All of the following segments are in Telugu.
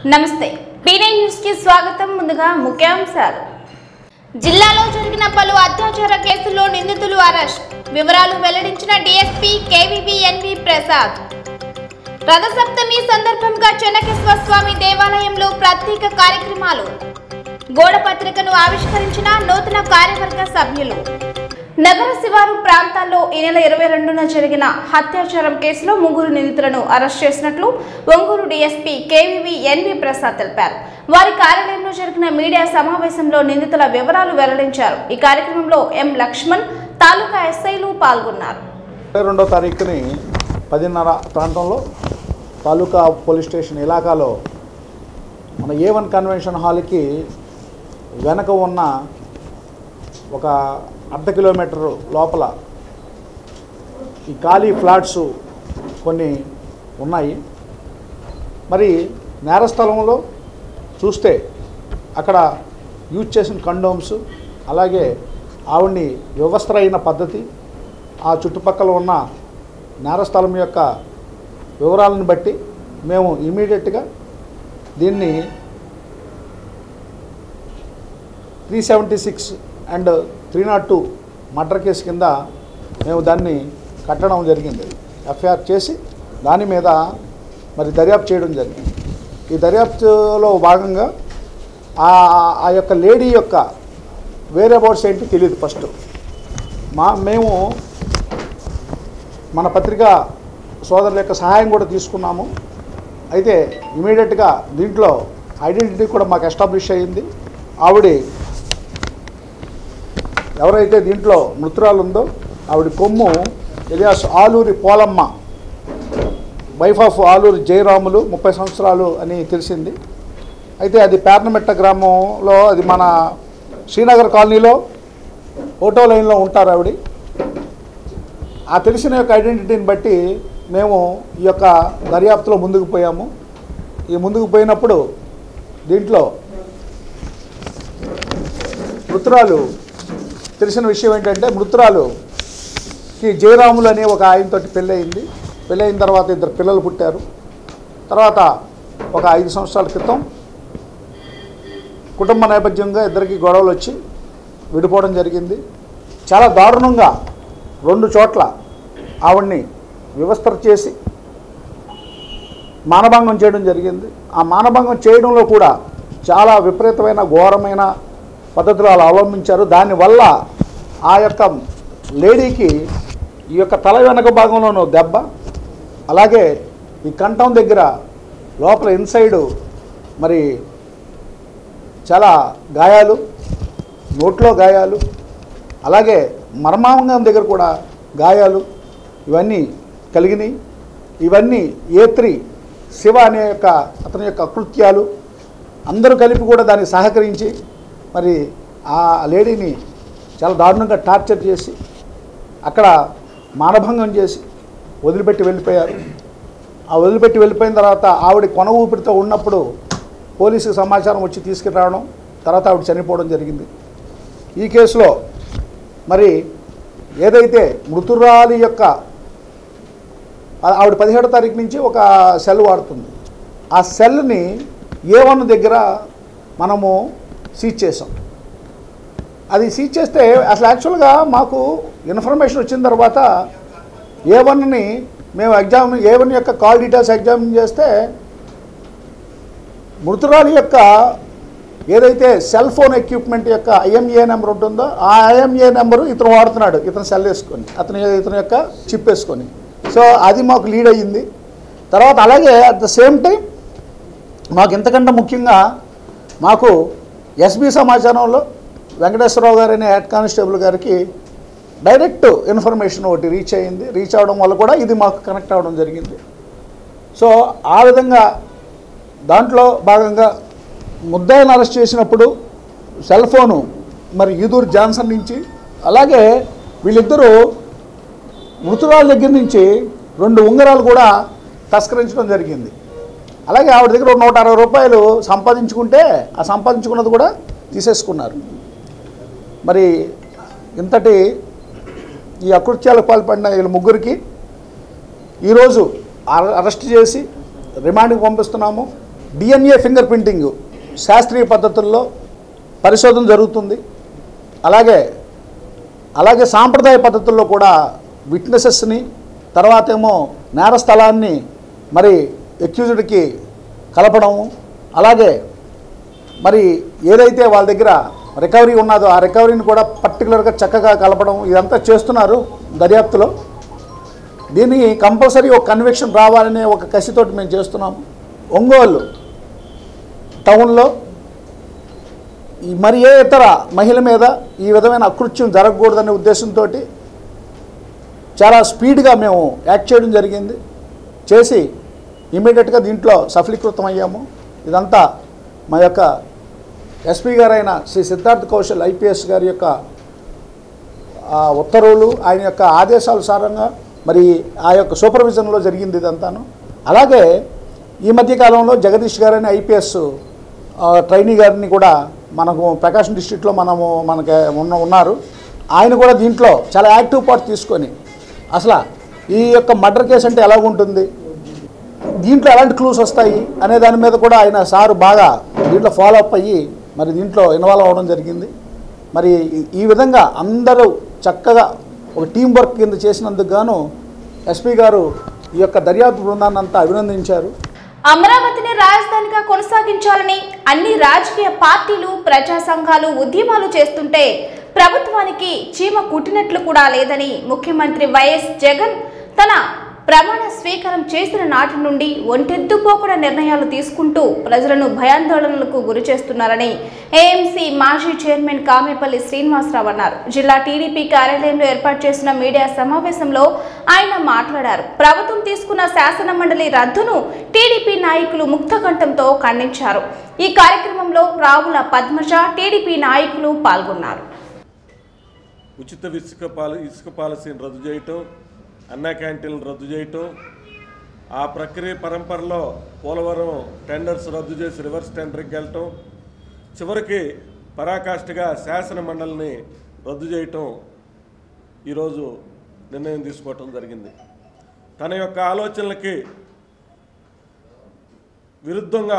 నమస్తే పీనే న్యూస్ కి స్వాగతం ముందుగా ముఖ్యాంశాలు జిల్లాలో జరిగిన పలు అత్యాచార కేసుల్లో నిందితులు అరెస్ట్ వివరాలు వెల్లడించిన DSP KVB NV Prasad Rathasaptami సందర్భంగా చెన్నకేశ్వర స్వామి దేవాలయంలో ప్రత్యేక కార్యక్రమాలు గోడ పత్రికను ఆవిష్కరించిన నూతన కార్యవర్గ సభ్యులు నగర శివారు ప్రాంతాల్లో ఈ నెల ఇరవై రెండున జరిగిన హత్యాచారం కేసులో ముగ్గురు నిందితులను అరెస్ట్ చేసినట్లు Ongole DSP KVV NV Prasad తెలిపారు వారి కార్యాలయంలో జరిగిన మీడియా సమావేశంలో నిందితుల వివరాలు వెల్లడించారు ఈ కార్యక్రమంలో ఎం లక్ష్మణ్ తాలూకా ఎస్ఐలు పాల్గొన్నారు ఇరవై రెండో తారీఖుని పదిన్నర ప్రాంతంలో తాలూకా పోలీస్ స్టేషన్ ఇలాకాలో మన ఏ వన్ కన్వెన్షన్ హాల్కి వెనక ఉన్న ఒక అర్ధ కిలోమీటర్ లోపల ఈ ఖాళీ ఫ్లాట్స్ కొన్ని ఉన్నాయి మరి నేరస్థలంలో చూస్తే అక్కడ యూజ్ చేసిన కండోమ్స్ అలాగే ఆవిడ్ని వ్యవస్థరైన పద్ధతి ఆ చుట్టుపక్కల ఉన్న నేరస్థలం యొక్క వివరాలను బట్టి మేము ఇమీడియట్గా దీన్ని three seventy six and three not two murder case కింద మేము దాన్ని కట్టడం జరిగింది ఎఫ్ఐఆర్ చేసి దాని మీద మరి దర్యాప్తు చేయడం జరిగింది ఈ దర్యాప్తులో భాగంగా ఆ ఆ యొక్క లేడీ యొక్క వేరే అబౌట్స్ ఏంటి తెలియదు ఫస్ట్ మా మేము మన పత్రిక సోదరుల యొక్క సహాయం కూడా తీసుకున్నాము అయితే ఇమీడియట్గా దీంట్లో ఐడెంటిటీ కూడా మాకు ఎస్టాబ్లిష్ అయ్యింది ఆవిడ ఎవరైతే దీంట్లో మృతురాలు ఉందో ఆవిడ Kommu alias Aluri Polamma wife of Aluri Jayaramulu ముప్పై సంవత్సరాలు అని తెలిసింది అయితే అది పేర్నమెట్ట గ్రామంలో అది మన శ్రీనగర్ కాలనీలో ఓటో లైన్లో ఉంటారు ఆవిడ ఆ తెలిసిన యొక్క ఐడెంటిటీని బట్టి మేము ఈ యొక్క దర్యాప్తులో ముందుకు పోయాము ఈ ముందుకు పోయినప్పుడు దీంట్లో మృతురాలు తెలిసిన విషయం ఏంటంటే మృతురాలుకి జయరాములు అనే ఒక ఆయనతోటి పెళ్ళయింది పెళ్ళయిన తర్వాత ఇద్దరు పిల్లలు పుట్టారు తర్వాత ఒక ఐదు సంవత్సరాల క్రితం కుటుంబ నేపథ్యంగా ఇద్దరికి గొడవలు వచ్చి విడిపోవడం జరిగింది చాలా దారుణంగా రెండు చోట్ల ఆవిడ్ని వివస్త్ర చేసి మానభంగం చేయడం జరిగింది ఆ మానభంగం చేయడంలో కూడా చాలా విపరీతమైన ఘోరమైన పద్ధతులు అలా అవలంబించారు దానివల్ల ఆ యొక్క లేడీకి ఈ యొక్క తల వెనక భాగంలోనూ దెబ్బ అలాగే ఈ కంఠం దగ్గర లోపల ఇన్సైడు మరి చాలా గాయాలు నోట్లో గాయాలు అలాగే మర్మాంగం దగ్గర కూడా గాయాలు ఇవన్నీ కలిగినాయి ఇవన్నీ ఏ త్రీ శివ అనే యొక్క అతని యొక్క కృత్యాలు అందరూ కలిపి కూడా దానికి సహకరించి మరి ఆ లేడీని చాలా దారుణంగా టార్చర్ చేసి అక్కడ మానభంగం చేసి వదిలిపెట్టి వెళ్ళిపోయారు ఆ వదిలిపెట్టి వెళ్ళిపోయిన తర్వాత ఆవిడ కొన ఊపిరితో ఉన్నప్పుడు పోలీసుకి సమాచారం వచ్చి తీసుకురావడం తర్వాత ఆవిడ చనిపోవడం జరిగింది ఈ కేసులో మరి ఏదైతే మృతురాలి యొక్క ఆ- ఆవిడ పదిహేడో తారీఖు నుంచి ఒక సెల్ వాడుతుంది ఆ సెల్ని ఏ వన్ దగ్గర మనము సీజ్ చేసాం అది సీజ్ చేస్తే అసలు యాక్చువల్గా మాకు ఇన్ఫర్మేషన్ వచ్చిన తర్వాత ఏ వన్ని మేము ఎగ్జామ్ ఏ వన్ యొక్క కాల్ డీటెయిల్స్ ఎగ్జామిన్ చేస్తే మృతురాలి యొక్క ఏదైతే సెల్ ఫోన్ ఎక్విప్మెంట్ యొక్క ఐఎంఏ నెంబర్ ఉంటుందో ఆ ఐఎంఏ నెంబరు ఇతను వాడుతున్నాడు ఇతను సెల్ వేసుకొని అతని ఇతని యొక్క చిప్ వేసుకొని సో అది మాకు లీడ్ అయ్యింది తర్వాత అలాగే అట్ ద సేమ్ టైం మాకు ఇంతకంటే ముఖ్యంగా మాకు ఎస్బి సమాచారంలో వెంకటేశ్వరరావు గారు అనే హెడ్ కానిస్టేబుల్ గారికి డైరెక్ట్ ఇన్ఫర్మేషన్ ఒకటి రీచ్ అయ్యింది రీచ్ అవడం వల్ల కూడా ఇది మాకు కనెక్ట్ అవ్వడం జరిగింది సో ఆ విధంగా దాంట్లో భాగంగా ముద్దాయిని అరెస్ట్ చేసినప్పుడు సెల్ ఫోను మరి ఈదూరు జాన్సన్ నుంచి అలాగే వీళ్ళిద్దరూ మృతురాల దగ్గర నుంచి రెండు ఉంగరాలు కూడా తస్కరించడం జరిగింది అలాగే ఆవిడ దగ్గర ఒక నూట అరవై రూపాయలు సంపాదించుకుంటే ఆ సంపాదించుకున్నది కూడా తీసేసుకున్నారు మరి ఇంతటి ఈ అకృత్యాలకు పాల్పడిన వీళ్ళ ముగ్గురికి ఈరోజు అర- అరెస్ట్ చేసి రిమాండ్కి పంపిస్తున్నాము డిఎన్ఏ ఫింగర్ ప్రింటింగ్ శాస్త్రీయ పద్ధతుల్లో పరిశోధన జరుగుతుంది అలాగే అలాగే సాంప్రదాయ పద్ధతుల్లో కూడా విట్నెసెస్ని తర్వాత ఏమో నేర స్థలాన్ని మరి ఎక్యూజ్డ్కి కలపడము అలాగే మరి ఏదైతే వాళ్ళ దగ్గర రికవరీ ఉన్నదో ఆ రికవరీని కూడా పర్టికులర్గా చక్కగా కలపడం ఇదంతా చేస్తున్నారు దర్యాప్తులో దీన్ని కంపల్సరీ ఒక కన్విక్షన్ రావాలనే ఒక కసితోటి మేము చేస్తున్నాము ఒంగోలు టౌన్లో ఈ మరి ఏ ఇతర మహిళ మీద ఈ విధమైన అకృత్యం జరగకూడదనే ఉద్దేశంతో చాలా స్పీడ్గా మేము యాక్ట్ చేయడం జరిగింది చేసి ఇమీడియట్గా దీంట్లో సఫలీకృతం అయ్యాము ఇదంతా మా యొక్క ఎస్పీ గారైన శ్రీ సిద్ధార్థ్ కౌశల్ ఐపీఎస్ గారి యొక్క ఆ, ఉత్తర్వులు ఆయన యొక్క ఆదేశానుసారంగా మరి ఆ యొక్క సూపర్విజన్లో జరిగింది ఇదంతాను అలాగే ఈ మధ్య కాలంలో జగదీష్ గారని ఐపీఎస్ ట్రైనీ గారిని కూడా మనకు ప్రకాశం డిస్ట్రిక్ట్లో మనము మనకి ఉన్న ఉన్నారు ఆయన కూడా దీంట్లో చాలా యాక్టివ్ పార్ట్ తీసుకొని అసలు ఈ యొక్క మర్డర్ కేసు అంటే ఎలా ఉంటుంది దీంట్లో ఎలాంటి క్లూస్ వస్తాయి అనే దాని మీద కూడా ఆయన సారు బాగా దీంట్లో ఫాలో అప్ అయ్యి మరి దీంట్లో ఇన్వాల్వ్ అవ్వడం జరిగింది మరి ఈ- ఈ విధంగా అందరూ చక్కగా ఒక టీం వర్క్ కింద చేసినందుకు గాను ఎస్పీ గారు ఈ యొక్క దర్యాప్తు బృందాన్ని అంతా అభినందించారు అమరావతిని రాజధానిగా కొనసాగించాలని అన్ని రాజకీయ పార్టీలు ప్రజా సంఘాలు ఉద్యమాలు చేస్తుంటే ప్రభుత్వానికి చీమ కుట్టినట్లు కూడా లేదని ముఖ్యమంత్రి వైఎస్ జగన్ తన ప్రమాణ స్వీకారం చేసిన నాటి నుండి ఒంటెద్దుపోకుండా నిర్ణయాలు తీసుకుంటూ ప్రజలను భయాందోళనలకు గురి చేస్తున్నారని ఏఎంసీ మాజీ చైర్మన్ కామేపల్లి శ్రీనివాసరావు అన్నారు జిల్లా టీడీపీ కార్యాలయంలో ఏర్పాటు చేసిన మీడియా సమావేశంలో ఆయన మాట్లాడారు ప్రభుత్వం తీసుకున్న శాసన మండలి రద్దును టీడీపీ నాయకులు ముక్తకంఠంతో ఖండించారు ఈ కార్యక్రమంలో రావుల పద్మజ టీడీపీ నాయకులు పాల్గొన్నారు ఉచిత ఇసుక పాల ఇసుక పాలసీని రద్దు చేయటం అన్నా క్యాంటీన్లు రద్దు చేయటం ఆ ప్రక్రియ పరంపరలో పోలవరం టెండర్స్ రద్దు చేసి రివర్స్ టెండర్కి వెళ్ళటం చివరికి పరాకాష్ఠగా శాసన మండలిని రద్దు చేయటం ఈరోజు నిర్ణయం తీసుకోవటం జరిగింది తన యొక్క ఆలోచనలకి విరుద్ధంగా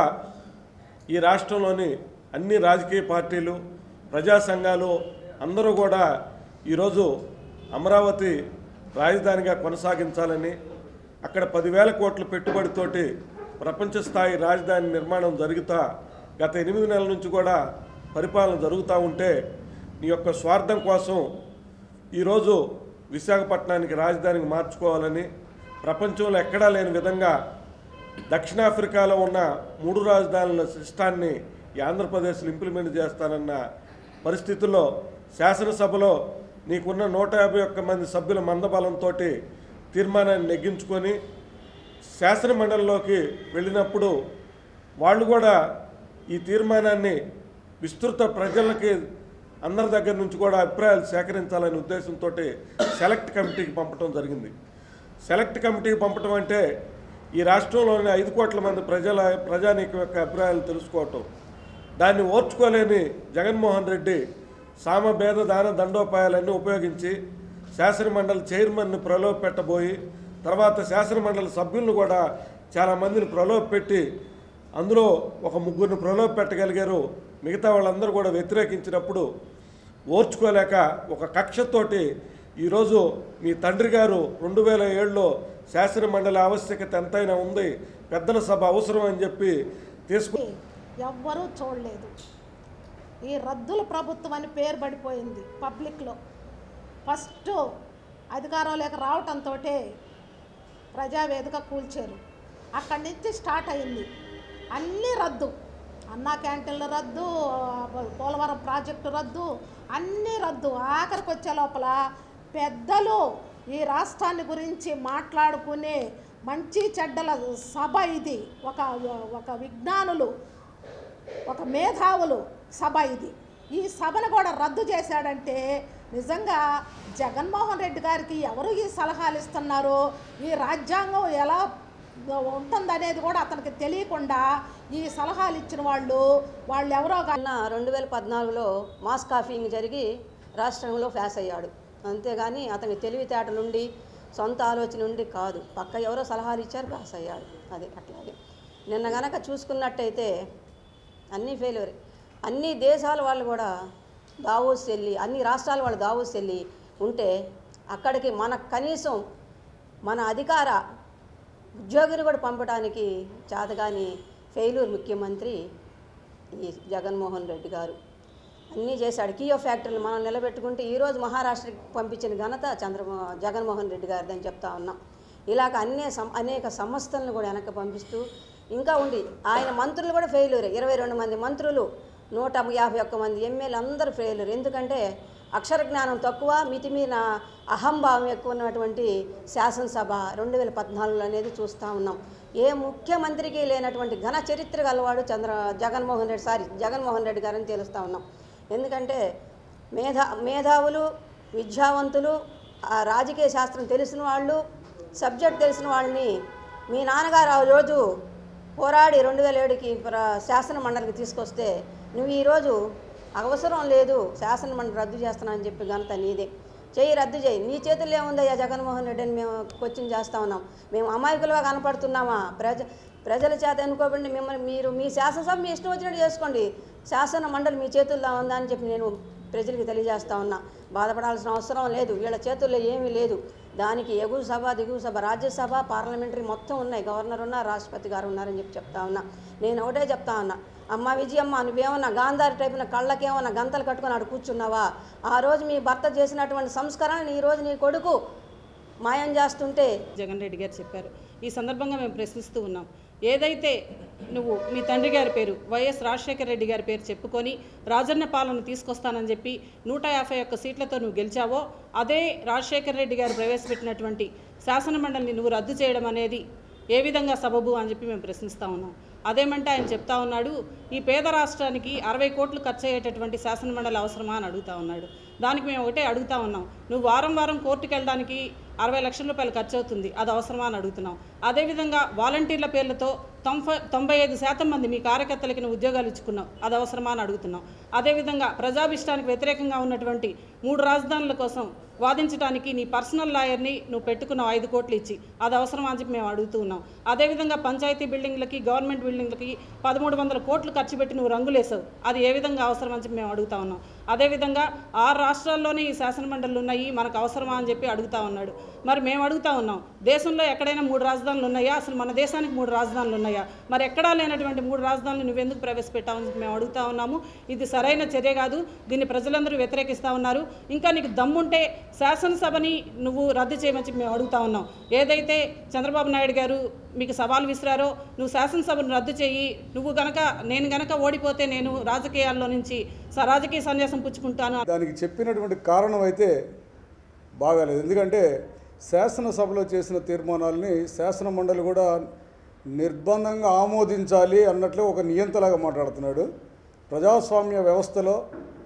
ఈ రాష్ట్రంలోని అన్ని రాజకీయ పార్టీలు ప్రజా సంఘాలు అందరూ కూడా ఈరోజు అమరావతి రాజధానిగా కొనసాగించాలని అక్కడ పదివేల కోట్ల పెట్టుబడితోటి ప్రపంచ స్థాయి రాజధాని నిర్మాణం జరుగుతా గత ఎనిమిది నెలల నుంచి కూడా పరిపాలన జరుగుతూ ఉంటే నీ యొక్క స్వార్థం కోసం ఈరోజు విశాఖపట్నానికి రాజధానికి మార్చుకోవాలని ప్రపంచంలో ఎక్కడా లేని విధంగా దక్షిణాఫ్రికాలో ఉన్న మూడు రాజధానుల సిస్టాన్ని ఈ ఆంధ్రప్రదేశ్లో ఇంప్లిమెంట్ చేస్తానన్న పరిస్థితుల్లో శాసనసభలో నీకున్న నూట యాభై ఒక్క మంది సభ్యుల మందబలంతో తీర్మానాన్ని నెగ్గించుకొని శాసన మండలిలోకి వెళ్ళినప్పుడు వాళ్ళు కూడా ఈ తీర్మానాన్ని విస్తృత ప్రజలకి అందరి దగ్గర నుంచి కూడా అభిప్రాయాలు సేకరించాలనే ఉద్దేశంతో సెలెక్ట్ కమిటీకి పంపడం జరిగింది సెలెక్ట్ కమిటీకి పంపడం అంటే ఈ రాష్ట్రంలోని ఐదు కోట్ల మంది ప్రజల ప్రజానీకం యొక్క అభిప్రాయాలు తెలుసుకోవటం దాన్ని ఓర్చుకోలేని జగన్మోహన్ రెడ్డి సామభేద దాన దండోపాయాలన్నీ ఉపయోగించి శాసనమండలి చైర్మన్ని ప్రలోభ పెట్టబోయి తర్వాత శాసనమండలి సభ్యులను కూడా చాలామందిని ప్రలోభ పెట్టి అందులో ఒక ముగ్గురిని ప్రలోభ పెట్టగలిగారు మిగతా వాళ్ళందరూ కూడా వ్యతిరేకించినప్పుడు ఓర్చుకోలేక ఒక కక్షతోటి ఈరోజు మీ తండ్రి గారు రెండు వేల ఏడులో శాసన మండలి ఆవశ్యకత ఎంతైనా ఉంది పెద్దల సభ అవసరం అని చెప్పి తీసుకు ఎవ్వరూ చూడలేదు ఈ రద్దుల ప్రభుత్వం అని పేరు పడిపోయింది పబ్లిక్లో ఫస్ట్ అధికారంలోకి రావటంతో ప్రజావేదిక కూల్చారు అక్కడి నుంచి స్టార్ట్ అయింది అన్నీ రద్దు అన్నా క్యాంటీన్ల రద్దు పోలవరం ప్రాజెక్టు రద్దు అన్నీ రద్దు ఆఖరికి వచ్చే లోపల పెద్దలు ఈ రాష్ట్రాన్ని గురించి మాట్లాడుకునే మంచి చెడ్డల సభ ఇది ఒక ఒక విజ్ఞానులు ఒక మేధావులు సభ ఇది ఈ సభను కూడా రద్దు చేశాడంటే నిజంగా జగన్మోహన్ రెడ్డి గారికి ఎవరు ఈ సలహాలు ఇస్తున్నారో ఈ రాజ్యాంగం ఎలా ఉంటుందనేది కూడా అతనికి తెలియకుండా ఈ సలహాలు ఇచ్చిన వాళ్ళు వాళ్ళు ఎవరో గా- నిన్న రెండు వేల పద్నాలుగులో మాస్ కాఫింగ్ జరిగి రాష్ట్రంలో ఫేస్ అయ్యాడు అంతేగాని అతని తెలివితేటలుండి సొంత ఆలోచన ఉండి కాదు పక్క ఎవరో సలహాలు ఇచ్చారు పాస్ అయ్యాడు అది అట్లాగే నిన్న గనక చూసుకున్నట్టయితే అన్నీ ఫెయిల్యూర్ అన్ని దేశాల వాళ్ళు కూడా దావోస్ వెళ్ళి అన్ని రాష్ట్రాల వాళ్ళు దావోస్ వెళ్ళి ఉంటే అక్కడికి మన కనీసం మన అధికార ఉద్యోగిని కూడా పంపడానికి చేతగాని ఫెయిల్యూర్ ముఖ్యమంత్రి ఈ జగన్మోహన్ రెడ్డి గారు అన్నీ చేశాడు కియో ఫ్యాక్టరీలు మనం నిలబెట్టుకుంటే ఈరోజు మహారాష్ట్రకి పంపించిన ఘనత చంద్రమో జగన్మోహన్ రెడ్డి గారిదని చెప్తా ఉన్నాం ఇలాగ అన్నే సం అనేక సంస్థలను కూడా వెనక్కి పంపిస్తూ ఇంకా ఉండి ఆయన మంత్రులు కూడా ఫెయిల్యూర్ ఇరవై రెండు మంది మంత్రులు నూట యాభై ఒక్క మంది ఎమ్మెల్యేలు అందరూ ఫెయిల్యూర్ ఎందుకంటే అక్షర జ్ఞానం తక్కువ మితిమీన అహంభావం ఎక్కువ ఉన్నటువంటి శాసనసభ రెండు వేల పద్నాలుగులో అనేది చూస్తూ ఉన్నాం ఏ ముఖ్యమంత్రికి లేనటువంటి ఘన చరిత్ర గలవాడు చంద్ర జగన్మోహన్ రెడ్డి సారీ జగన్మోహన్ రెడ్డి గారని తెలుస్తూ ఉన్నాం ఎందుకంటే మేధా మేధావులు విద్యావంతులు ఆ రాజకీయ శాస్త్రం తెలిసిన వాళ్ళు సబ్జెక్ట్ తెలిసిన వాళ్ళని మీ నాన్నగారు ఆ రోజు పోరాడి రెండు వేల ఏడుకి ప్ర- శాసన మండలికి తీసుకొస్తే నువ్వు ఈరోజు అవసరం లేదు శాసన మండలి రద్దు చేస్తున్నా అని చెప్పి ఘనత నీదే చెయ్యి రద్దు చేయి నీ చేతుల్లో ఏముందయ్యా జగన్మోహన్ రెడ్డి అని మేము క్వశ్చన్ చేస్తా ఉన్నాం మేము అమాయకులుగా కనపడుతున్నామా ప్రజ ప్రజల చేత ఎన్నుకోబడి మిమ్మల్ని మీరు మీ శాసనసభ మీ ఇష్టం వచ్చినట్టు చేసుకోండి శాసన మండలి మీ చేతుల్లో ఉందా అని చెప్పి నేను ప్రజలకు తెలియజేస్తా ఉన్నా బాధపడాల్సిన అవసరం లేదు వీళ్ళ చేతుల్లో ఏమీ లేదు దానికి ఎగువ సభ దిగువ సభ రాజ్యసభ పార్లమెంటరీ మొత్తం ఉన్నాయి గవర్నర్ ఉన్నారు రాష్ట్రపతి గారు ఉన్నారని చెప్పి చెప్తా ఉన్నా నేను ఒకటే చెప్తా ఉన్నా అమ్మ విజయమ్మ నువ్వేమన్నా గాంధారి టైపున కళ్ళకేమన్నా గంతలు కట్టుకొని ఆడు కూర్చున్నావా ఆ రోజు మీ భర్త చేసినటువంటి సంస్కరణలు ఈ రోజు నీ కొడుకు మాయం చేస్తుంటే జగన్ రెడ్డి గారు చెప్పారు ఈ సందర్భంగా మేము ప్రశ్నిస్తూ ఉన్నాం ఏదైతే నువ్వు మీ తండ్రి గారి పేరు వైఎస్ రాజశేఖర రెడ్డి గారి పేరు చెప్పుకొని రాజన్న పాలన తీసుకొస్తానని చెప్పి నూట యాభై ఒక్క సీట్లతో నువ్వు గెలిచావో అదే రాజశేఖర రెడ్డి గారు ప్రవేశపెట్టినటువంటి శాసనమండలిని నువ్వు రద్దు చేయడం అనేది ఏ విధంగా సబబు అని చెప్పి మేము ప్రశ్నిస్తూ ఉన్నాం అదేమంటే ఆయన చెప్తా ఉన్నాడు ఈ పేద రాష్ట్రానికి అరవై కోట్లు ఖర్చు అయ్యేటటువంటి శాసనమండలి అవసరమా అని అడుగుతా ఉన్నాడు దానికి మేము ఒకటే అడుగుతా ఉన్నాం నువ్వు వారం వారం కోర్టుకు వెళ్ళడానికి అరవై లక్షల రూపాయలు ఖర్చు అవుతుంది అది అవసరమా అని అడుగుతున్నాం అదేవిధంగా వాలంటీర్ల పేర్లతో తొంభై తొంభై ఐదు శాతం మంది మీ కార్యకర్తలకి నువ్వు ఉద్యోగాలు ఇచ్చుకున్నావు అది అవసరమా అని అడుగుతున్నాం అదేవిధంగా ప్రజాభిష్టానికి వ్యతిరేకంగా ఉన్నటువంటి మూడు రాజధానుల కోసం వాదించడానికి నీ పర్సనల్ లాయర్ని నువ్వు పెట్టుకున్నావు ఐదు కోట్లు ఇచ్చి అది అవసరమా అని చెప్పి మేము అడుగుతూ ఉన్నాం అదేవిధంగా పంచాయతీ బిల్డింగ్లకి గవర్నమెంట్ బిల్డింగ్లకి పదమూడు వందల కోట్లు ఖర్చు పెట్టి నువ్వు రంగులేసావు అది ఏ విధంగా అవసరం అని చెప్పి మేము అడుగుతా ఉన్నాం అదేవిధంగా ఆరు రాష్ట్రాల్లోనే ఈ శాసనమండళ్ళు ఉన్నాయి మనకు అవసరమా అని చెప్పి అడుగుతా ఉన్నాడు మరి మేము అడుగుతా ఉన్నాం దేశంలో ఎక్కడైనా మూడు రాజధానులు ఉన్నాయా అసలు మన దేశానికి మూడు రాజధానులు ఉన్నాయా మరి ఎక్కడా లేనటువంటి మూడు రాజధానులు నువ్వెందుకు ప్రవేశపెట్టావని చెప్పి మేము అడుగుతా ఉన్నాము ఇది సరైన చర్య కాదు దీన్ని ప్రజలందరూ వ్యతిరేకిస్తూ ఉన్నారు ఇంకా నీకు దమ్ముంటే శాసనసభని నువ్వు రద్దు చేయమని చెప్పి మేము అడుగుతా ఉన్నాం ఏదైతే చంద్రబాబు నాయుడు గారు మీకు సవాల్ విసిరారో నువ్వు శాసనసభను రద్దు చేయి నువ్వు గనక నేను గనక ఓడిపోతే నేను రాజకీయాల్లో నుంచి స- రాజకీయ సన్యాసం పుచ్చుకుంటాను దానికి చెప్పినటువంటి కారణం అయితే బాగాలేదు ఎందుకంటే శాసనసభలో చేసిన తీర్మానాలని శాసన మండలి కూడా నిర్బంధంగా ఆమోదించాలి అన్నట్లు ఒక నియంతలాగా మాట్లాడుతున్నాడు ప్రజాస్వామ్య వ్యవస్థలో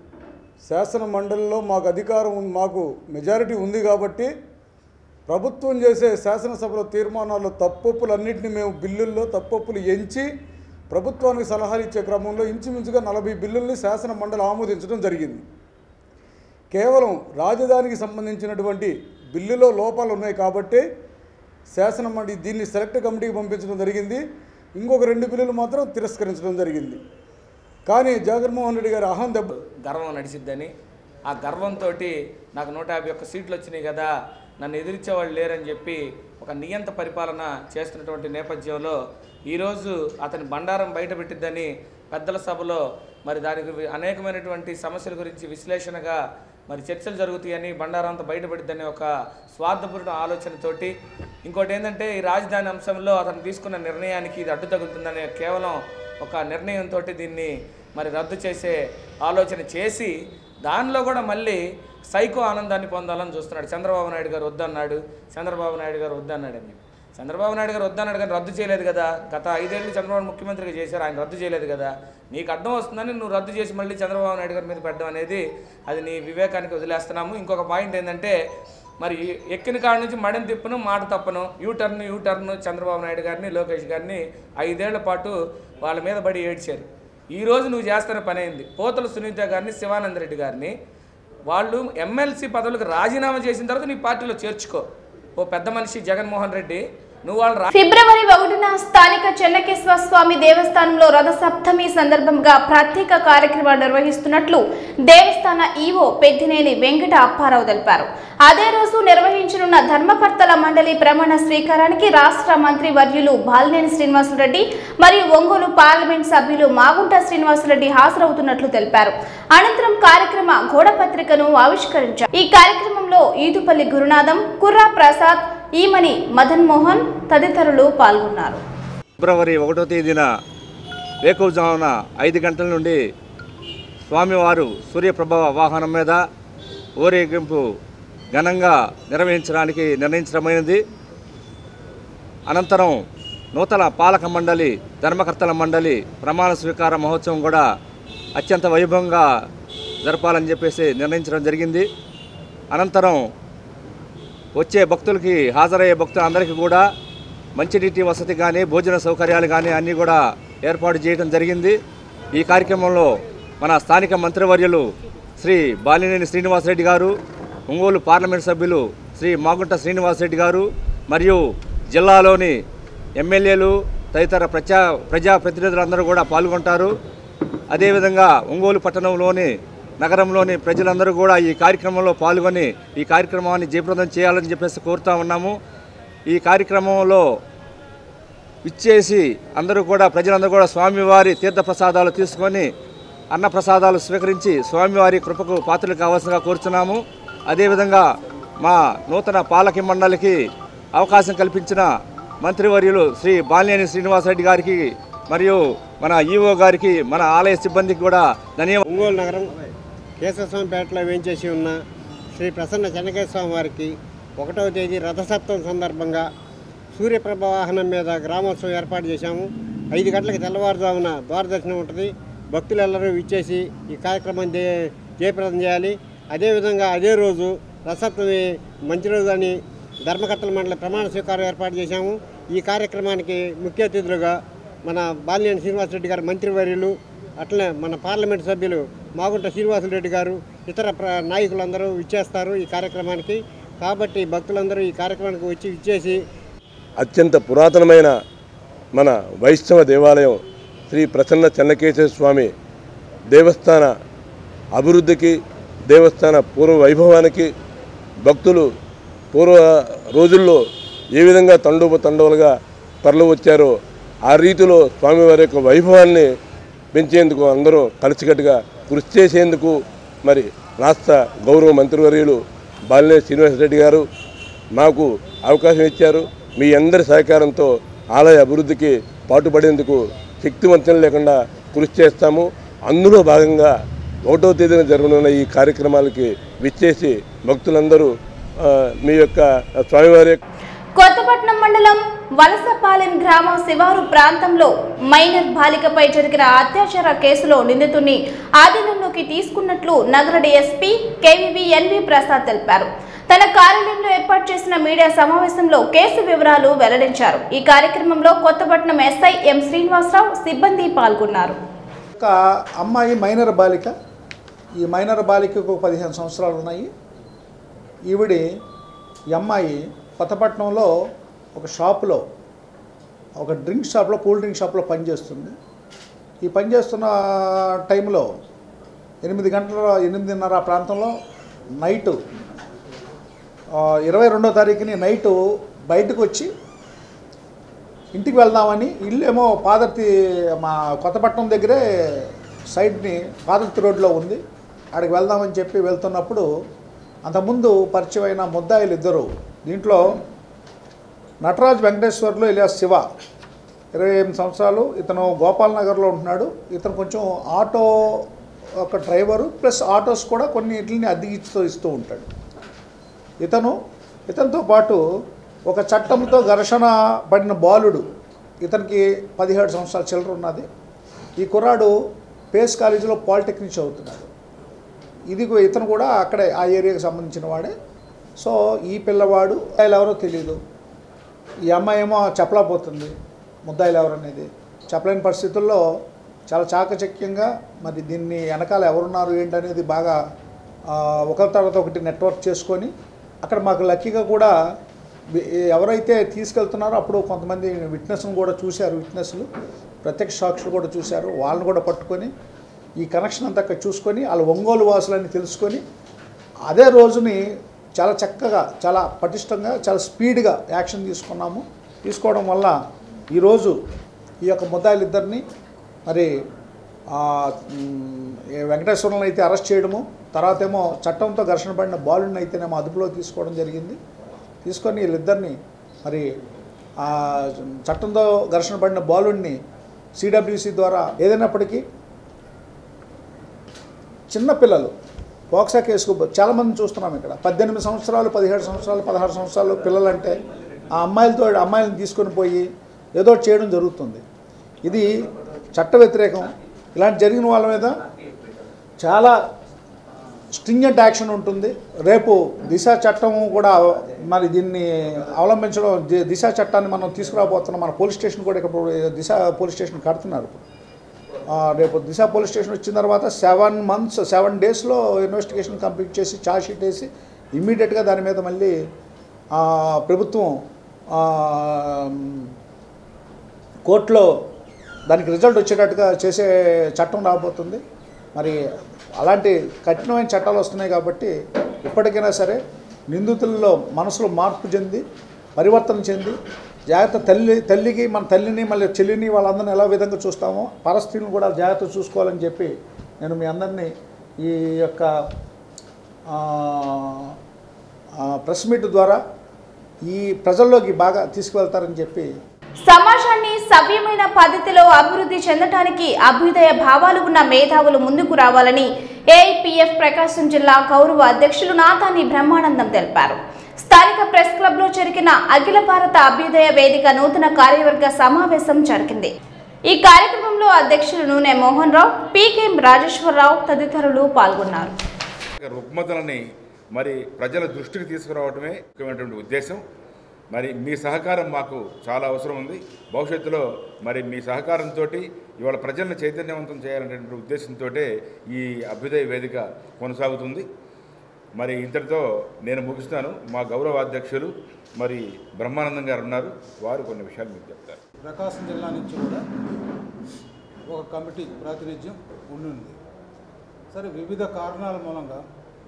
శాసన మండలిలో మాకు అధికారం ఉంది మాకు మెజారిటీ ఉంది కాబట్టి ప్రభుత్వం చేసే శాసనసభలో తీర్మానాల్లో తప్పొప్పులన్నింటినీ మేము బిల్లుల్లో తప్పొప్పులు ఎంచి ప్రభుత్వానికి సలహాలు ఇచ్చే క్రమంలో ఇంచుమించుగా నలభై బిల్లుల్ని శాసన మండలి ఆమోదించడం జరిగింది కేవలం రాజధానికి సంబంధించినటువంటి బిల్లులో లోపాలు ఉన్నాయి కాబట్టి శాసన మండలి దీన్ని సెలెక్ట్ కమిటీకి పంపించడం జరిగింది ఇంకొక రెండు బిల్లులు మాత్రం తిరస్కరించడం జరిగింది కానీ జగన్మోహన్ రెడ్డి గారి అహం దెబ్బ గర్వం నడిచిద్దని ఆ గర్వంతో నాకు నూట యాభై ఒక్క సీట్లు వచ్చినాయి కదా నన్ను ఎదిరించేవాళ్ళు లేరని చెప్పి ఒక నియంత పరిపాలన చేస్తున్నటువంటి నేపథ్యంలో ఈరోజు అతని బండారం బయటపెట్టిద్దని పెద్దల సభలో మరి దానికి వి- అనేకమైనటువంటి సమస్యల గురించి విశ్లేషణగా మరి చర్చలు జరుగుతాయని బండారం అంతా బయటపడిద్దని ఒక స్వార్థపూర్ణ ఆలోచనతోటి ఇంకోటి ఏంటంటే ఈ రాజధాని అంశంలో అతను తీసుకున్న నిర్ణయానికి ఇది అడ్డు తగులుతుందనే కేవలం ఒక నిర్ణయంతో దీన్ని మరి రద్దు చేసే ఆలోచన చేసి దానిలో కూడా మళ్ళీ సైకో ఆనందాన్ని పొందాలని చూస్తున్నాడు చంద్రబాబు నాయుడు గారు వద్దన్నాడు చంద్రబాబు నాయుడు గారు వద్దన్నాడు అని చంద్రబాబు నాయుడు గారు వద్దన్నాడు కానీ రద్దు చేయలేదు కదా గత ఐదేళ్ళు చంద్రబాబు ముఖ్యమంత్రిగా చేశారు ఆయన రద్దు చేయలేదు కదా నీకు అడ్డం వస్తుందని నువ్వు రద్దు చేసి మళ్ళీ చంద్రబాబు నాయుడు గారి మీద పెట్టడం అనేది అది నీ వివేకానికి వదిలేస్తున్నాము ఇంకొక పాయింట్ ఏంటంటే మరి ఎక్కిన కాడ నుంచి మడిని తిప్పును మాట తప్పను U turn U turn Chandrababu Naidu గారిని లోకేష్ గారిని ఐదేళ్ల పాటు వాళ్ళ మీద పడి ఏడ్చారు ఈ రోజు నువ్వు చేస్తున్న పని అయింది పోతల సునీత గారిని శివానంద రెడ్డి గారిని వాళ్ళు ఎమ్మెల్సీ పదవులకు రాజీనామా చేసిన తర్వాత నీ పార్టీలో చేర్చుకో ఓ పెద్ద మనిషి జగన్మోహన్ రెడ్డి నువ్వు వాళ్ళు రా ఫిబ్రవరి ఒకటిన స్థానిక చెన్నకేశ్వర స్వామి దేవస్థానంలో రథసప్తమి సందర్భంగా ప్రత్యేక కార్యక్రమాలు నిర్వహిస్తున్నట్లు దేవస్థాన ఈవో పెద్దినేని వెంకట అప్పారావు తెలిపారు అదే రోజు నిర్వహించనున్న ధర్మకర్తల మండలి ప్రమాణ స్వీకారానికి రాష్ట్ర మంత్రి వర్యులు బాలినేని శ్రీనివాసరెడ్డి మరియు ఒంగోలు పార్లమెంట్ సభ్యులు మాగుంట శ్రీనివాసరెడ్డి హాజరవుతున్నట్లు తెలిపారు అనంతరం కార్యక్రమ గోడపత్రికను ఆవిష్కరించారు ఈ కార్యక్రమంలో ఈదుపల్లి గురునాథం కుర్రా ప్రసాద్ ఈమని మదన్ మోహన్ తదితరులు పాల్గొన్నారు ఫిబ్రవరి ఒకటో తేదీన వేకువజామున ఐదు గంటల నుండి స్వామివారు సూర్యప్రభ వాహనం మీద ఊరేగింపు ఘనంగా నిర్వహించడానికి నిర్ణయించడమైనది అనంతరం నూతన పాలక మండలి ధర్మకర్తల మండలి ప్రమాణ స్వీకార మహోత్సవం కూడా అత్యంత వైభవంగా జరపాలని చెప్పేసి నిర్ణయించడం జరిగింది అనంతరం వచ్చే భక్తులకి హాజరయ్యే భక్తులందరికీ కూడా మంచినీటి వసతి కానీ భోజన సౌకర్యాలు కానీ అన్నీ కూడా ఏర్పాటు చేయడం జరిగింది ఈ కార్యక్రమంలో మన స్థానిక మంత్రివర్యులు శ్రీ బాలినేని శ్రీనివాసరెడ్డి గారు ఒంగోలు పార్లమెంట్ సభ్యులు శ్రీ మాగుంట శ్రీనివాసరెడ్డి గారు మరియు జిల్లాలోని ఎమ్మెల్యేలు తదితర ప్రజా ప్రజాప్రతినిధులందరూ కూడా పాల్గొంటారు అదేవిధంగా ఒంగోలు పట్టణంలోని నగరంలోని ప్రజలందరూ కూడా ఈ కార్యక్రమంలో పాల్గొని ఈ కార్యక్రమాన్ని జయప్రదం చేయాలని చెప్పేసి కోరుతా ఉన్నాము ఈ కార్యక్రమంలో ఇచ్చేసి అందరూ కూడా ప్రజలందరూ కూడా స్వామివారి తీర్థప్రసాదాలు తీసుకొని అన్నప్రసాదాలు స్వీకరించి స్వామివారి కృపకు పాత్రలు కావాల్సిందిగా కోరుచున్నాము అదేవిధంగా మా నూతన పాలక మండలికి అవకాశం కల్పించిన మంత్రివర్యులు శ్రీ బాలినేని శ్రీనివాసరెడ్డి గారికి మరియు మన ఈఓ గారికి మన ఆలయ సిబ్బందికి కూడా ధన్యవాదాలు ఒంగోలు నగరం కేశవస్వామిపేటలో వేంచేసి ఉన్న శ్రీ ప్రసన్న చెన్నకేశ్వర స్వామి వారికి ఒకటవ తేదీ రథసప్తం సందర్భంగా సూర్యప్రభ వాహనం మీద గ్రామోత్సవం ఏర్పాటు చేశాము ఐదు గంటలకు తెల్లవారుజామున ద్వారదర్శనం ఉంటుంది భక్తులెల్లరూ ఇచ్చేసి ఈ కార్యక్రమం జయ జయప్రదం చేయాలి అదేవిధంగా అదే రోజు రథసప్తమి మంచి రోజు అని ధర్మకర్తల మండలి ప్రమాణ స్వీకారం ఏర్పాటు చేశాము ఈ కార్యక్రమానికి ముఖ్య అతిథులుగా మన బాలినేని శ్రీనివాసరెడ్డి గారు మంత్రివర్యులు అట్లనే మన పార్లమెంట్ సభ్యులు మాగుంట శ్రీనివాసరెడ్డి గారు ఇతర ప్ర నాయకులందరూ ఇచ్చేస్తారు ఈ కార్యక్రమానికి కాబట్టి భక్తులందరూ ఈ కార్యక్రమానికి వచ్చి ఇచ్చేసి అత్యంత పురాతనమైన మన వైష్ణవ దేవాలయం శ్రీ ప్రసన్న చెన్నకేశ్వర స్వామి దేవస్థాన అభివృద్ధికి దేవస్థాన పూర్వ వైభవానికి భక్తులు పూర్వ రోజుల్లో ఏ విధంగా తండోపతండవులుగా తరలి వచ్చారో ఆ రీతిలో స్వామివారి యొక్క వైభవాన్ని పెంచేందుకు అందరూ కలిసికట్టుగా కృషి చేసేందుకు మరి రాష్ట్ర గౌరవ మంత్రివర్యులు బాలినేని శ్రీనివాసరెడ్డి గారు మాకు అవకాశం ఇచ్చారు మీ అందరి సహకారంతో ఆలయ అభివృద్ధికి పాటుపడేందుకు శక్తివంతం లేకుండా కృషి చేస్తాము అందులో భాగంగా ఒకటో తేదీన జరగనున్న ఈ కార్యక్రమాలకి విచ్చేసి భక్తులందరూ ఆ, మీ యొక్క స్వామివారి యొక్క కొత్తపట్నం మండలం వలసపాలెం గ్రామం శివారు ప్రాంతంలో మైనర్ బాలికపై జరిగిన అత్యాచార కేసులో నిందితుడిని ఆధీనంలోకి తీసుకున్నట్లు నగర డీఎస్పీ కేవీవి ఎన్వి ప్రసాద్ తెలిపారు తన కార్యాలయంలో ఏర్పాటు చేసిన మీడియా సమావేశంలో కేసు వివరాలు వెల్లడించారు ఈ కార్యక్రమంలో కొత్తపట్నం ఎస్ఐ ఎం శ్రీనివాసరావు సిబ్బంది పాల్గొన్నారు ఒక అమ్మాయి మైనర్ బాలిక ఈ మైనర్ బాలికకు పదిహేను సంవత్సరాలు ఉన్నాయి ఈవిడి ఈ అమ్మాయి కొత్తపట్నంలో ఒక షాపులో ఒక డ్రింక్ షాప్లో కూల్ డ్రింక్ షాప్లో పనిచేస్తుంది ఈ పనిచేస్తున్న టైంలో ఎనిమిది గంటల ఎనిమిదిన్నర ఆ ప్రాంతంలో నైటు ఆ, ఇరవై రెండో తారీఖుని నైటు బయటకు వచ్చి ఇంటికి వెళ్దామని ఇల్లు ఏమో పాదర్తి మా కొత్తపట్నం దగ్గరే సైడ్ని పాదర్తి రోడ్లో ఉంది అక్కడికి వెళ్దామని చెప్పి వెళ్తున్నప్పుడు అంతకుముందు పరిచయమైన ముద్దాయిలు ఇద్దరు దీంట్లో నటరాజ్ వెంకటేశ్వర్లు ఇలియా శివ ఇరవై ఎనిమిది సంవత్సరాలు ఇతను గోపాల్ నగర్లో ఉంటున్నాడు ఇతను కొంచెం ఆటో ఒక డ్రైవరు ప్లస్ ఆటోస్ కూడా కొన్ని ఇట్లని అద్దెకిస్తూ ఇస్తూ ఉంటాడు ఇతను ఇతనితో పాటు ఒక చట్టంతో ఘర్షణ పడిన బాలుడు ఇతనికి పదిహేడు సంవత్సరాల చిల్లర ఉన్నది ఈ కుర్రాడు పేస్ కాలేజీలో పాలిటెక్నిక్ చదువుతున్నాడు ఇది కూ- ఇతను కూడా అక్కడే ఆ ఏరియాకి సంబంధించిన వాడే సో ఈ పిల్లవాడు ముద్దాయిలు ఎవరో తెలియదు ఈ అమ్మాయి ఏమో చెప్పలేకపోతుంది ముద్దాయిలు ఎవరనేది చెప్పలేని పరిస్థితుల్లో చాలా చాకచక్యంగా మరి దీన్ని వెనకాల ఎవరున్నారు ఏంటనేది బాగా ఆ, ఒకరి తర్వాత ఒకటి నెట్వర్క్ చేసుకొని అక్కడ మాకు లక్కీగా కూడా వి- ఎవరైతే తీసుకెళ్తున్నారో అప్పుడు కొంతమంది విట్నెస్ను కూడా చూశారు విట్నెస్లు ప్రత్యక్ష సాక్షులు కూడా చూశారు వాళ్ళని కూడా పట్టుకొని ఈ కనెక్షన్ అంతా అక్కడ చూసుకొని వాళ్ళ ఒంగోలు వాసులని తెలుసుకొని అదే రోజుని చాలా చక్కగా చాలా పటిష్టంగా చాలా స్పీడ్గా యాక్షన్ తీసుకున్నాము తీసుకోవడం వల్ల ఈరోజు ఈ యొక్క ముద్దాయిలిద్దరిని మరి ఆ, మ్, ఏ వెంకటేశ్వరంలో అయితే అరెస్ట్ చేయడము తర్వాత ఏమో చట్టంతో ఘర్షణ పడిన బాలుని అయితేనేమో అదుపులో తీసుకోవడం జరిగింది తీసుకొని వీళ్ళిద్దరిని మరి ఆ చట్టంతో ఘర్షణ పడిన బాలుడిని సిడబ్ల్యూసి ద్వారా ఏదైనప్పటికీ చిన్నపిల్లలు పోక్సా కేసుకు చాలామంది చూస్తున్నాం ఇక్కడ పద్దెనిమిది సంవత్సరాలు పదిహేడు సంవత్సరాలు పదహారు సంవత్సరాలు పిల్లలంటే ఆ అమ్మాయిలతో అమ్మాయిలను తీసుకొని పోయి ఏదో ఒకటి చేయడం జరుగుతుంది ఇది చట్ట వ్యతిరేకం ఇలాంటి జరిగిన వాళ్ళ మీద చాలా స్ట్రింజెంట్ యాక్షన్ ఉంటుంది రేపు దిశ చట్టం కూడా మరి దీన్ని అవలంబించడం ది- దిశ చట్టాన్ని మనం తీసుకురాబోతున్నాం మన పోలీస్ స్టేషన్ కూడా ఇక్కడ ఇప్పుడు దిశ పోలీస్ స్టేషన్ కడుతున్నారు ఇప్పుడు ఆ, రేపు దిశ పోలీస్ స్టేషన్ వచ్చిన తర్వాత సెవెన్ మంత్స్ సెవెన్ డేస్లో ఇన్వెస్టిగేషన్ కంప్లీట్ చేసి ఛార్జ్ షీట్ వేసి ఇమ్మీడియట్గా దాని మీద మళ్ళీ ఆ, ప్రభుత్వం ఆ, కోర్టులో దానికి రిజల్ట్ వచ్చేటట్టుగా చేసే చట్టం రాబోతుంది మరి అలాంటి కఠినమైన చట్టాలు వస్తున్నాయి కాబట్టి ఇప్పటికైనా సరే నిందితుల్లో మనసులో మార్పు చెంది పరివర్తన చెంది జాగ్రత్త తల్లి తల్లికి మన తల్లిని మళ్ళీ చెల్లిని వాళ్ళందరిని ఎలా విధంగా చూస్తామో పరస్త్రీని కూడా జాగ్రత్త చూసుకోవాలని చెప్పి నేను మీ అందరినీ ఈ యొక్క ఆ, ఆ, ప్రెస్ మీట్ ద్వారా ఈ ప్రజల్లోకి బాగా తీసుకువెళ్తారని చెప్పి సమాజాన్ని సవ్యమైన పద్ధతిలో అభివృద్ధి చెందటానికి అభ్యుదయ భావాలు ఉన్న మేధావులు ముందుకు రావాలని ఏఐపిఎఫ్ ప్రకాశం జిల్లా గౌరవ అధ్యక్షులు నాతాని బ్రహ్మానందం తెలిపారు స్థానిక ప్రెస్ క్లబ్ లో జరిగిన అఖిల భారత అభ్యుదయ వేదిక నూతన కార్యవర్గ సమావేశం జరిగింది ఈ కార్యక్రమంలో అధ్యక్షులు నూనె మోహన్ రావు పీకేఎం రాజేశ్వరరావు తదితరులు పాల్గొన్నారు రుగ్మతలని మరి ప్రజల దృష్టికి తీసుకురావడమే ముఖ్యమైనటువంటి ఉద్దేశం మరి మీ సహకారం మాకు చాలా అవసరం ఉంది భవిష్యత్తులో మరి మీ సహకారంతో ఇవాళ ప్రజలను చైతన్యవంతం చేయాలనేటువంటి ఉద్దేశంతో ఈ అభ్యుదయ వేదిక కొనసాగుతుంది మరి ఇంతటితో నేను ముగిస్తాను మా గౌరవ అధ్యక్షులు మరి బ్రహ్మానందం గారు ఉన్నారు వారు కొన్ని విషయాలు మీకు చెప్తారు ప్రకాశం జిల్లా నుంచి కూడా ఒక కమిటీ ప్రాతినిధ్యం ఉండింది సరే వివిధ కారణాల మూలంగా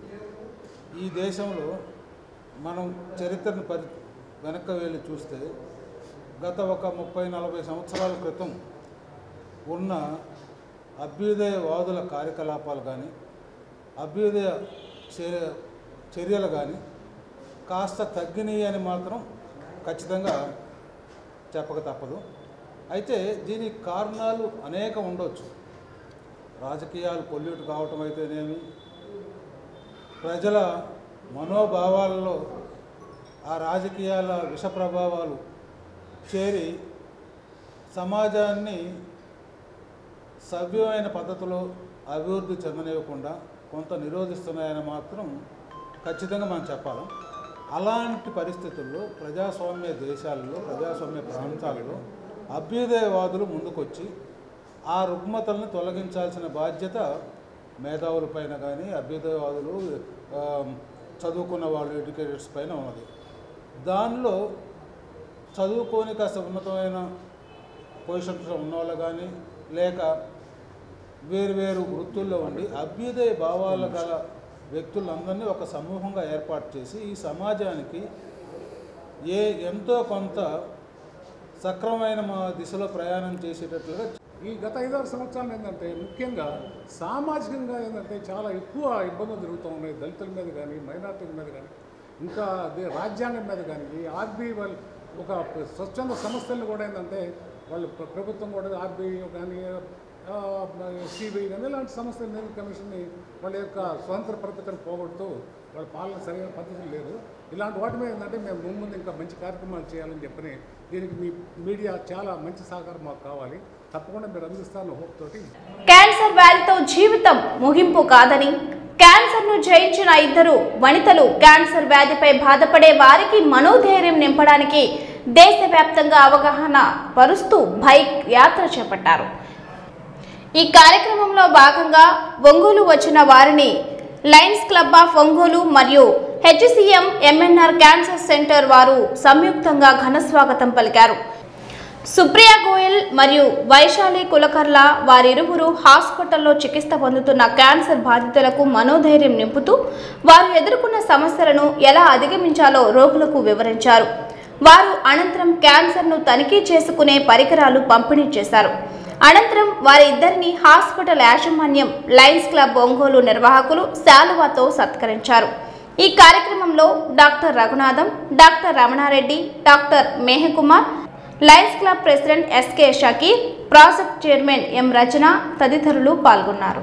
ఈ దేశంలో మనం చరిత్రను పరి వెనక్కి వెళ్ళి చూస్తే గత ఒక ముప్పై నలభై సంవత్సరాల క్రితం ఉన్న అభ్యుదయవాదుల కార్యకలాపాలు కానీ అభ్యుదయ చర్య చర్యలు కానీ కాస్త తగ్గినాయి అని మాత్రం ఖచ్చితంగా చెప్పక తప్పదు అయితే దీనికి కారణాలు అనేక ఉండొచ్చు రాజకీయాలు పొల్యూట్ కావటం అయితేనేమి ప్రజల మనోభావాలలో ఆ రాజకీయాల విష ప్రభావాలు చేరి సమాజాన్ని సవ్యమైన పద్ధతిలో అభివృద్ధి చెందనివ్వకుండా కొంత నిరోధిస్తున్నాయని మాత్రం ఖచ్చితంగా మనం చెప్పాలి అలాంటి పరిస్థితుల్లో ప్రజాస్వామ్య దేశాల్లో ప్రజాస్వామ్య ప్రాంతాల్లో అభ్యుదయవాదులు ముందుకొచ్చి ఆ రుగ్మతల్ని తొలగించాల్సిన బాధ్యత మేధావులపైన కానీ అభ్యుదయవాదులు ఆ, చదువుకున్న వాళ్ళు ఎడ్యుకేటర్స్ పైన ఉన్నది దానిలో చదువుకొని కాస్త ఉన్నతమైన పొజిషన్స్లో ఉన్నవాళ్ళు కానీ లేక వేరు వేరు వృత్తుల్లో ఉండి అభ్యుదయ భావాలు గల వ్యక్తులందరినీ ఒక సమూహంగా ఏర్పాటు చేసి ఈ సమాజానికి ఏ ఎంతో కొంత సక్రమమైన మా దిశలో ప్రయాణం చేసేటట్లుగా ఈ గత ఐదారు సంవత్సరాలు ఏంటంటే ముఖ్యంగా సామాజికంగా ఏంటంటే చాలా ఎక్కువ ఇబ్బందులు జరుగుతూ ఉన్నాయి దళితుల మీద కానీ మైనార్టీల మీద కానీ ఇంకా అదే రాజ్యాంగం మీద కానీ ఈ ఆర్బీఐ వాళ్ళు ఒక స్వచ్ఛంద సంస్థలను కూడా ఏంటంటే వాళ్ళు ప్ర- ప్రభుత్వం కూడా ఆర్బీఐ కానీ సిబిఐ కానీ ఇలాంటి సంస్థల ఎన్నికల కమిషన్ని వాళ్ళ యొక్క స్వతంత్ర ప్రతిని పోగొడుతూ వాళ్ళ పాలన సరైన పద్ధతులు లేదు ఇలాంటి వాటి మీద ఏంటంటే మేము ముందు ముందు ఇంకా మంచి కార్యక్రమాలు చేయాలని చెప్పని దీనికి మీ మీడియా చాలా మంచి సహకారం మాకు కావాలి తప్పకుండా మీరు అందిస్తాను హోప్ తోటి క్యాన్సర్ వ్యాధితో జీవితం ముగింపు కాదని క్యాన్సర్ను జయించిన ఇద్దరు వనితలు క్యాన్సర్ వ్యాధిపై బాధపడే వారికి మనోధైర్యం నింపడానికి దేశవ్యాప్తంగా అవగాహన పరుస్తూ బైక్ యాత్ర చేపట్టారు ఈ కార్యక్రమంలో భాగంగా ఒంగోలు వచ్చిన వారిని లయన్స్ క్లబ్ ఆఫ్ ఒంగోలు మరియు హెచ్సిఎం ఎంఎన్ఆర్ క్యాన్సర్ సెంటర్ వారు సంయుక్తంగా ఘన స్వాగతం పలికారు సుప్రియా గోయల్ మరియు వైశాలి కులకర్ల వారిరువురు హాస్పిటల్లో చికిత్స పొందుతున్న క్యాన్సర్ బాధితులకు మనోధైర్యం నింపుతూ వారు ఎదుర్కొన్న సమస్యలను ఎలా అధిగమించాలో రోగులకు వివరించారు వారు అనంతరం క్యాన్సర్ను తనిఖీ చేసుకునే పరికరాలు పంపిణీ చేశారు అనంతరం వారి ఇద్దరిని హాస్పిటల్ యాజమాన్యం లయన్స్ క్లబ్ ఒంగోలు నిర్వాహకులు శాలువాతో సత్కరించారు ఈ కార్యక్రమంలో doctor Raghunatham doctor Ramanareddy doctor Mehakumar Lions Club president SK Shakir project chairman M Rachana తదితరులు పాల్గొన్నారు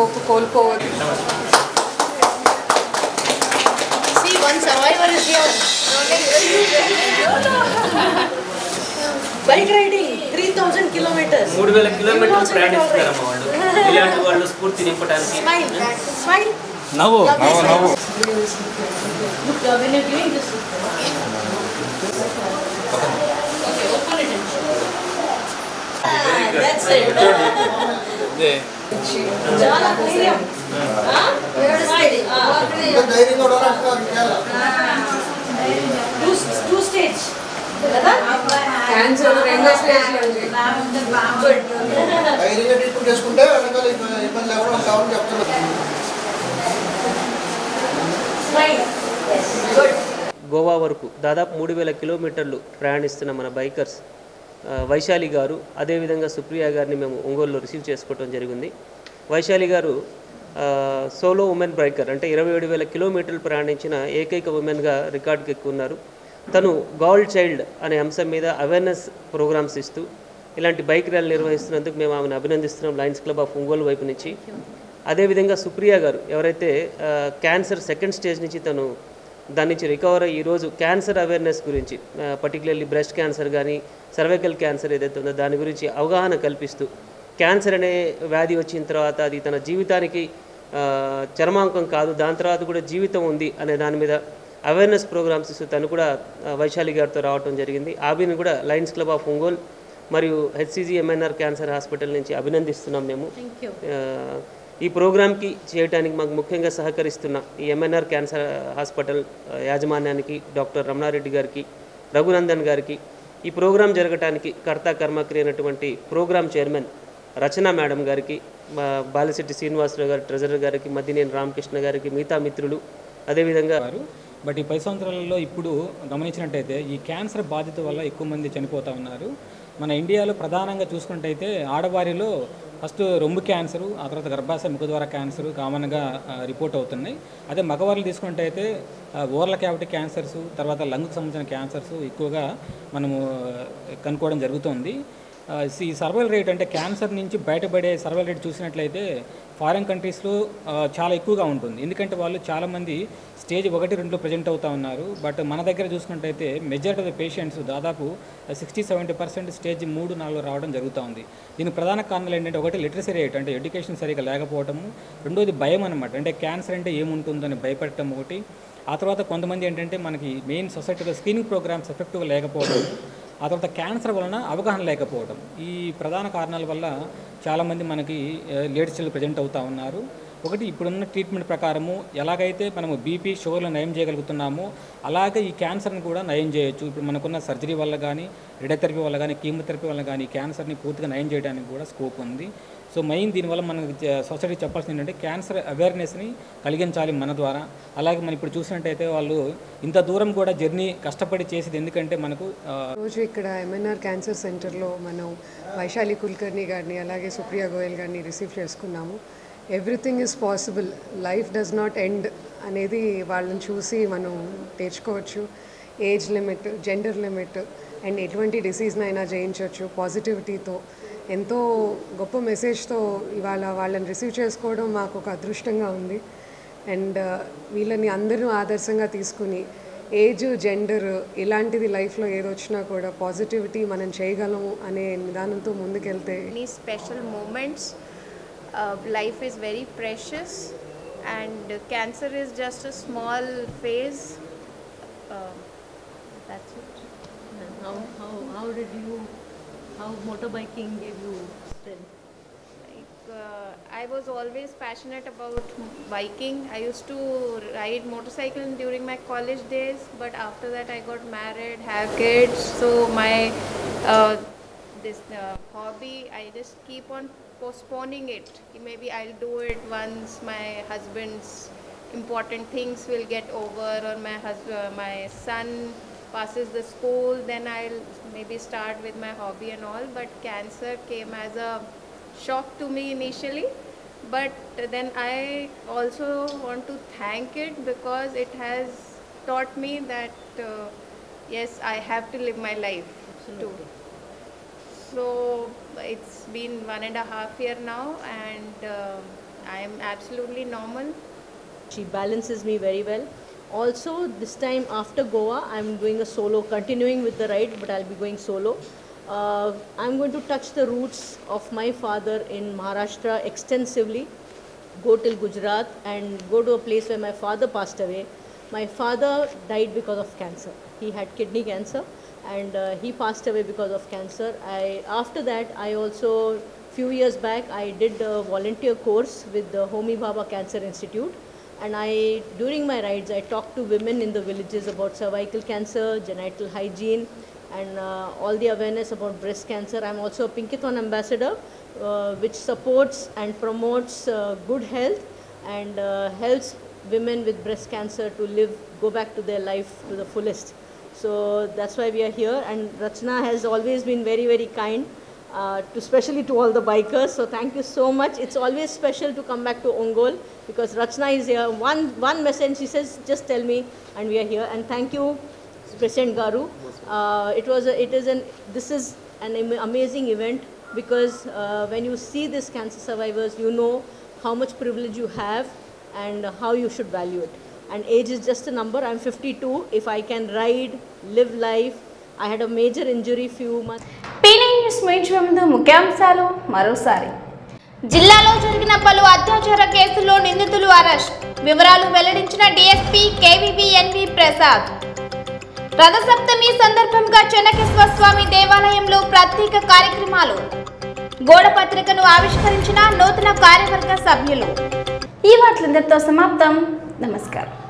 See, one survivor is here. Bike riding, 3000 kilometers. మూడు వేల కిలోమీటర్లు ప్రయాణిస్తున్నారమ్మ వాళ్ళు ఇలాంటి వాళ్ళు స్ఫూర్తి నింపడానికి Smile, smile. నవ్వు Lovely నవ్వు smile. నవ్వు Look, uh, when you're doing this. Okay, open it and show. Ah, that's it. చాలా ధైర్యం. Ah? Smile. Two, two stage. కదా? క్యాన్సర్ రెండో స్టేజ్ నుంచి Good. ధైర్యంగా ట్రీట్మెంట్ చేసుకుంటే వెనకాల ఇబ్బంది ఇబ్బంది లేకుండా ఉంటామని చెప్తున్నారు Smile. Good. గోవా వరకు దాదాపు మూడు వేల కిలోమీటర్లు ప్రయాణిస్తున్న మన బైకర్స్ ఆ, వైశాలి గారు అదేవిధంగా సుప్రియ గారిని మేము ఒంగోలులో రిసీవ్ చేసుకోవడం జరిగింది వైశాలి గారు ఆ, సోలో ఉమెన్ బైకర్ అంటే ఇరవై ఏడు వేల కిలోమీటర్లు ప్రయాణించిన ఏకైక ఉమెన్గా రికార్డుకి ఎక్కున్నారు తను గోల్డ్ చైల్డ్ అనే అంశం మీద అవేర్నెస్ ప్రోగ్రామ్స్ ఇస్తూ ఇలాంటి బైక్ ర్యాలీ నిర్వహిస్తున్నందుకు మేము ఆమెను అభినందిస్తున్నాం లయన్స్ క్లబ్ ఆఫ్ ఒంగోలు వైపు నుంచి అదేవిధంగా సుప్రియ గారు ఎవరైతే ఆ, క్యాన్సర్ సెకండ్ స్టేజ్ నుంచి తను దాని నుంచి రికవర్ అయ్యి ఈరోజు క్యాన్సర్ అవేర్నెస్ గురించి పర్టికులర్లీ బ్రెస్ట్ క్యాన్సర్ కానీ సర్వైకల్ క్యాన్సర్ ఏదైతే ఉందో దాని గురించి అవగాహన కల్పిస్తూ క్యాన్సర్ అనే వ్యాధి వచ్చిన తర్వాత అది తన జీవితానికి ఆ, చర్మాంకం కాదు దాని తర్వాత కూడా జీవితం ఉంది అనే దాని మీద అవేర్నెస్ ప్రోగ్రామ్స్ ఇస్తూ తను కూడా ఆ, వైశాలి గారితో రావడం జరిగింది ఆవిని కూడా లయన్స్ క్లబ్ ఆఫ్ ఒంగోల్ మరియు హెచ్సిజి ఎంఎన్ఆర్ క్యాన్సర్ హాస్పిటల్ నుంచి అభినందిస్తున్నాం మేము Thank you. ఆ, ఈ ప్రోగ్రామ్కి చేయడానికి మాకు ముఖ్యంగా సహకరిస్తున్న ఈ ఎంఎన్ఆర్ క్యాన్సర్ హాస్పిటల్ ఆ, యాజమాన్యానికి డాక్టర్ రమణారెడ్డి గారికి రఘునందన్ గారికి ఈ ప్రోగ్రాం జరగటానికి కర్త కర్మక్రి అయినటువంటి ప్రోగ్రామ్ చైర్మన్ రచన మేడం గారికి మా బాలిశెట్టి శ్రీనివాసరావు గారి ట్రెజరర్ గారికి మద్దినేని రామకృష్ణ గారికి మిగతా మిత్రులు అదేవిధంగా బట్ ఈ పది సంవత్సరాలలో ఇప్పుడు గమనించినట్టయితే ఈ క్యాన్సర్ బాధిత వల్ల ఎక్కువ మంది చనిపోతూ ఉన్నారు మన ఇండియాలో ప్రధానంగా చూసుకున్నట్టయితే ఆడవారిలో ఫస్ట్ రొమ్ము క్యాన్సరు ఆ తర్వాత గర్భాశయ ముఖద్వార క్యాన్సర్ కామన్గా ఆ, రిపోర్ట్ అవుతున్నాయి అదే మగవాళ్ళు తీసుకున్నట్టయితే ఆ, ఓరల క్యావిటీ క్యాన్సర్స్ తర్వాత లంగ్కి సంబంధించిన క్యాన్సర్స్ ఎక్కువగా మనము ఆ, కనుక్కోవడం జరుగుతుంది ఆ, ఈ సర్వైవల్ రేట్ అంటే క్యాన్సర్ నుంచి బయటపడే సర్వైవల్ రేట్ చూసినట్లయితే ఫారిన్ కంట్రీస్లో ఆ, చాలా ఎక్కువగా ఉంటుంది ఎందుకంటే వాళ్ళు చాలామంది స్టేజ్ ఒకటి రెండులో ప్రజెంట్ అవుతా ఉన్నారు బట్ మన దగ్గర చూసుకున్నట్టయితే మెజారిటీ ఆఫ్ ద పేషెంట్స్ దాదాపు సిక్స్టీ సెవెంటీ పర్సెంట్ స్టేజ్ మూడు నాలుగు రావడం జరుగుతూ ఉంది దీనికి ప్రధాన కారణాలు ఏంటంటే ఒకటి లిటరసీ రేట్ అంటే ఎడ్యుకేషన్ సరిగా లేకపోవటము రెండోది భయం అనమాట అంటే క్యాన్సర్ అంటే ఏముంటుందని భయపడటం ఒకటి ఆ తర్వాత కొంతమంది ఏంటంటే మనకి మెయిన్ సొసైటీలో స్క్రీనింగ్ ప్రోగ్రామ్స్ ఎఫెక్టివ్గా లేకపోవడం ఆ తర్వాత క్యాన్సర్ వలన అవగాహన లేకపోవడం ఈ ప్రధాన కారణాల వల్ల చాలామంది మనకి లేడీస్ ప్రజెంట్ అవుతూ ఉన్నారు ఒకటి ఇప్పుడున్న ట్రీట్మెంట్ ప్రకారము ఎలాగైతే మనము బీపీ షుగర్లు నయం చేయగలుగుతున్నామో అలాగే ఈ క్యాన్సర్ని కూడా నయం చేయొచ్చు ఇప్పుడు మనకున్న సర్జరీ వల్ల కానీ రేడియోథెరపీ వల్ల కానీ కీమోథెరపీ వల్ల కానీ ఈ క్యాన్సర్ని పూర్తిగా నయం చేయడానికి కూడా స్కోప్ ఉంది సో మెయిన్ దీనివల్ల మనకు సొసైటీ చెప్పాల్సింది ఏంటంటే క్యాన్సర్ అవేర్నెస్ని కలిగించాలి మన ద్వారా అలాగే మనం ఇప్పుడు చూసినట్టయితే వాళ్ళు ఇంత దూరం కూడా జర్నీ కష్టపడి చేసేది ఎందుకంటే మనకు ఆ, రోజు ఇక్కడ ఎంఎన్ఆర్ క్యాన్సర్ సెంటర్లో మనం వైశాలి కుల్కర్ని గారిని అలాగే సుప్రియ గోయల్ గారిని రిసీవ్ చేసుకున్నాము everything is possible life does not end అనేది వాళ్ళని చూసి మనం నేర్చుకోవచ్చు age limit gender limit and ఎటువంటి డిసీజ్నైనా జయించవచ్చు పాజిటివిటీతో ఎంతో గొప్ప మెసేజ్తో ఇవాళ వాళ్ళని రిసీవ్ చేసుకోవడం మాకు ఒక అదృష్టంగా ఉంది అండ్ వీళ్ళని అందరూ ఆదర్శంగా తీసుకుని ఏజ్ జెండర్ ఇలాంటిది లైఫ్లో ఏదొచ్చినా కూడా పాజిటివిటీ మనం చేయగలము అనే నిదానంతో ముందుకెళ్తే any special moments. Uh, life is very precious, and uh, cancer is just a small phase. Uh, that's it. How, how, how did you, how motorbiking gave you strength? Like, uh, I was always passionate about biking. I used to ride motorcycle during my college days, but after that I got married, have kids. So my uh, this uh, hobby, I just keep on postponing it. Maybe I'll do it once my husband's important things will get over, or my husband, my son passes the school. Then I'll maybe start with my hobby and all. But cancer came as a shock to me initially but then i also want to thank it because it has taught me that uh, yes i have to live my life too so it's been one and a half year now and uh, i am absolutely normal She balances me very well. Also, this time after Goa, I'm doing a solo, continuing with the ride, but I'll be going solo. Uh, I'm going to touch the roots of my father in Maharashtra extensively, go till Gujarat, and go to a place where my father passed away. My father died because of cancer. He had kidney cancer, and uh, he passed away because of cancer. I after that, I also few years back I did a volunteer course with the Homi Baba Cancer Institute and I during my rides I talk to women in the villages about cervical cancer, genital hygiene, and uh, all the awareness about breast cancer. I'm also a Pinkathon ambassador, uh, which supports and promotes uh, good health and uh, helps women with breast cancer to live, go back to their life to the fullest. So that's why we are here, and Rachna has always been very, very kind. Uh, to especially to all the bikers. So thank you so much. It's always special to come back to Ongol because Rachna is here. One one message she says, just tell me, and we are here. And thank you, President Garu. Uh, it was a, it is an this is an am- amazing event because uh, when you see these cancer survivors, you know how much privilege you have and how you should value it. And age is just a number. I'm 52. If I can ride, live life. I had a major injury few months. పీనీ న్యూస్ ముగించే ముందు ముఖ్యాంశాలు మరోసారి జిల్లాలో జరిగిన పలు అత్యాచార కేసుల్లో నిందితులు అరెస్ట్ వివరాలు వెల్లడించిన డీఎస్పీ కేవీబీఎన్వి ప్రసాద్ రథసప్తమి సందర్భంగా చెన్నకేశ్వర స్వామి దేవాలయంలో ప్రత్యేక కార్యక్రమాలు గోడ పత్రికను ఆవిష్కరించిన నూతన కార్యవర్గ సభ్యులు ఈ వార్తలందరితో సమాప్తం నమస్కారం